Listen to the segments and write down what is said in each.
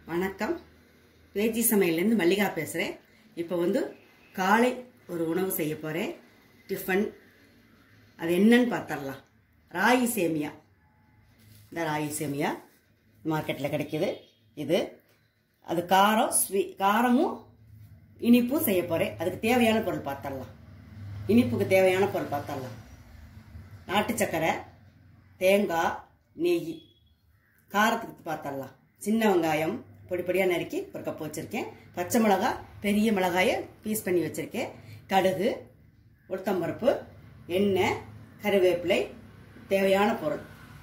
வணக்கம் பேஜி சமையல்லேருந்து மல்லிகா பேசுகிறேன் இப்போ வந்து காலை ஒரு உணவு செய்ய போகிறேன் டிஃபன் அது என்னன்னு பார்த்தரலாம் ராகி சேமியா இந்த ராகி சேமியா மார்க்கெட்டில் கிடைக்கிது இது அது காரம் ஸ்வீ காரமும் இனிப்பும் செய்ய போகிறேன் அதுக்கு தேவையான பொருள் பார்த்தரலாம் இனிப்புக்கு தேவையான பொருள் பார்த்தரலாம் நாட்டு சக்கரை தேங்காய் நெய் காரத்துக்கு பார்த்தரலாம் சின்ன வெங்காயம் பொடி பொடியாக நறுக்கி ஒரு கப் வச்சுருக்கேன் பச்சை மிளகாய் பெரிய மிளகாயை பீஸ் பண்ணி வச்சுருக்கேன் கடுகு உளுத்தம்பருப்பு எண்ணெய் கருவேப்பிலை தேவையான பொருள்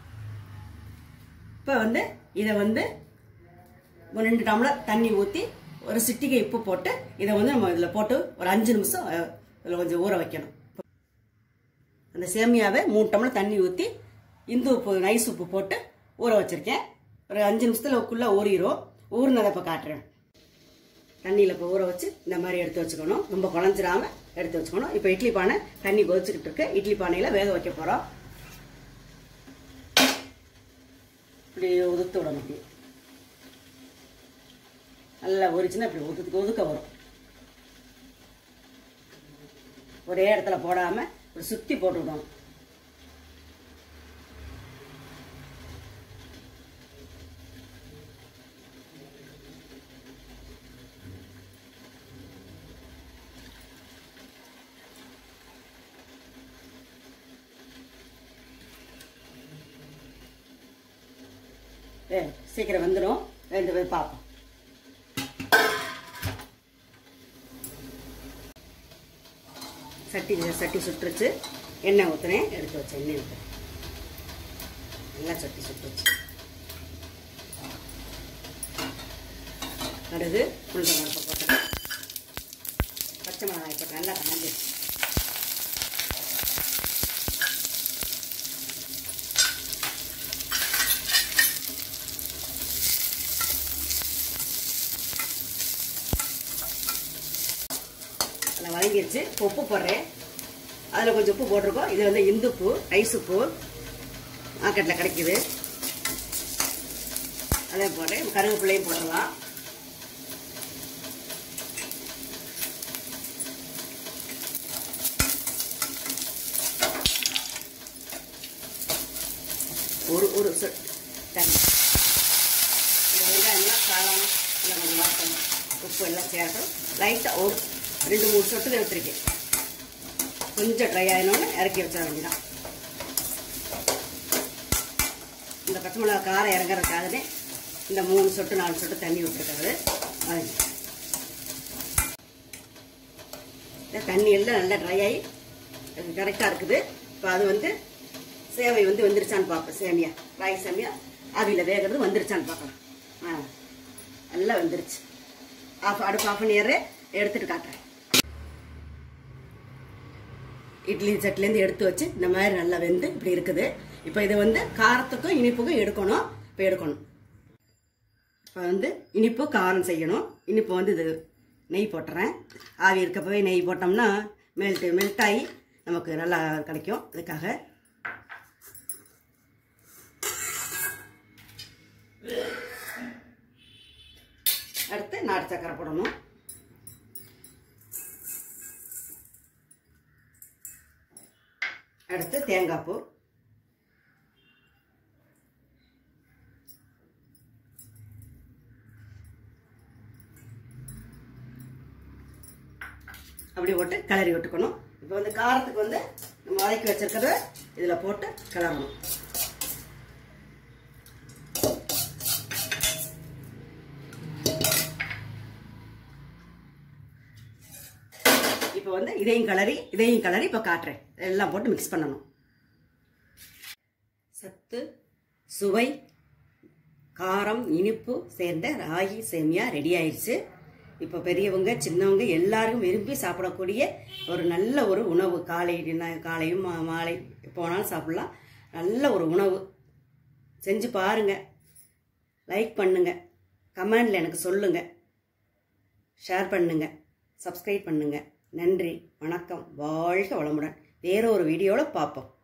இப்போ வந்து இதை வந்து ஒரு ரெண்டு டம்ளர் தண்ணி ஊற்றி ஒரு சிட்டிகை உப்பு போட்டு இதை வந்து நம்ம இதில் போட்டு ஒரு அஞ்சு நிமிஷம் அஹ், இதில் கொஞ்சம் ஊற வைக்கணும் அந்த சேமியாவை மூணு டம்ளர் தண்ணி ஊற்றி இந்து உப்பு நைஸ் உப்பு போட்டு ஊற வச்சிருக்கேன் ஒரு அஞ்சு நிமிஷத்துலக்குள்ளே ஊறிடும் ஊறினதை இப்போ காட்டுறேன் தண்ணியில் இப்போ ஊற வச்சு இந்த மாதிரி எடுத்து வச்சுக்கணும் ரொம்ப குழஞ்சிராம எடுத்து வச்சுக்கணும் இப்போ இட்லி பானை தண்ணி கொதிச்சுக்கிட்டு இருக்கு இட்லி பானையில் வேக வைக்க போகிறோம் இப்படி உதுத்து விடணும் இப்படி நல்லா உரிச்சுன்னா இப்படி ஒதுக்கு ஒதுக்க வரும் ஒரே இடத்துல போடாமல் ஒரு சுற்றி போட்டு விடணும் ஏ சீக்கிரம் வந்துடும் ரெண்டு பேர் பார்ப்போம் சட்டி சட்டி சுட்டுருச்சு எண்ணெய் ஊற்றுனேன் எடுத்து வச்சேன் எண்ணெய் ஊற்றுறேன் நல்லா சட்டி சுட்டுருச்சு கடுகு உளுந்த பருப்பை போட்டேன் பச்சை மிளகாய் போட்டு நல்லா காஞ்சிருச்சு அதில் வதங்கிருச்சு இப்போ உப்பு போடுறேன் அதில் கொஞ்சம் உப்பு போட்டிருக்கோம் இது வந்து இந்துப்பு ஐஸ் உப்பு மார்க்கெட்டில் கிடைக்குது அதே போடுறேன் கருவேப்பிலையும் போடலாம் ஒரு ஒரு சொ- தண்ணி இந்த வெங்காயம்லாம் காலம் எல்லாம் கொஞ்சம் வறுக்கணும் உப்பு எல்லாம் சேர்க்கணும் லைட்டாக ஒரு ரெண்டு மூணு சொட்டு எடுத்துருக்கேன் கொஞ்சம் ட்ரை ஆகினோன்னு இறக்கி வச்சிட வேண்டியதான் இந்த பச்சை மிளகா காரம் இறங்குறதுக்காகவே இந்த மூணு சொட்டு நாலு சொட்டு தண்ணி விட்டுருக்காது அது இந்த தண்ணி எல்லாம் நல்லா ட்ரை ஆகி கரெக்டாக இருக்குது இப்போ அது வந்து சேவை வந்து வந்துருச்சான்னு பார்ப்போம் சேமியா ராகி சேமியா ஆவியில் வேகிறது வந்துருச்சான்னு பார்க்கலாம் ஆ நல்லா வந்துருச்சு ஆஃப் அடுப்பு ஆஃப் பண்ணிடுறேன் எடுத்துட்டு காட்டுறேன் இட்லி சட்டிலேருந்து எடுத்து வச்சு இந்த மாதிரி நல்லா வெந்து இப்படி இருக்குது இப்போ இதை வந்து காரத்துக்கும் இனிப்புக்கும் எடுக்கணும் இப்போ எடுக்கணும் இப்போ வந்து இனிப்பு காரம் செய்யணும் இனிப்பு வந்து இது நெய் போட்டுறேன் ஆவி இருக்கப்பவே நெய் போட்டோம்னா மெல்ட் மெல்ட் ஆகி நமக்கு நல்லா கிடைக்கும் அதுக்காக அடுத்து நாட்டு சக்கரை போடணும் அடுத்து தேங்காய் பூ அப்படி போட்டு கிளறி விட்டுக்கணும் இப்போ வந்து காரத்துக்கு வந்து நம்ம வதக்கி வச்சிருக்கிறத இதில் போட்டு கிளறணும் இப்போ வந்து இதையும் கலரி இதையும் கலரி இப்போ காட்டுறேன் எல்லாம் போட்டு மிக்ஸ் பண்ணணும் சத்து சுவை காரம் இனிப்பு சேர்ந்த ராகி சேமியா ரெடி ஆயிடுச்சு இப்போ பெரியவங்க சின்னவங்க எல்லாரும் விரும்பி சாப்பிடக்கூடிய ஒரு நல்ல ஒரு உணவு காலை ந- காலையும் மா- மாலை போனாலும் சாப்பிடலாம் நல்ல ஒரு உணவு செஞ்சு பாருங்க லைக் பண்ணுங்க கமெண்ட்ல எனக்கு சொல்லுங்க ஷேர் பண்ணுங்க சப்ஸ்கிரைப் பண்ணுங்க நன்றி வணக்கம் வாழ்க வளமுடன் வேற ஒரு வீடியோவில் பார்ப்போம்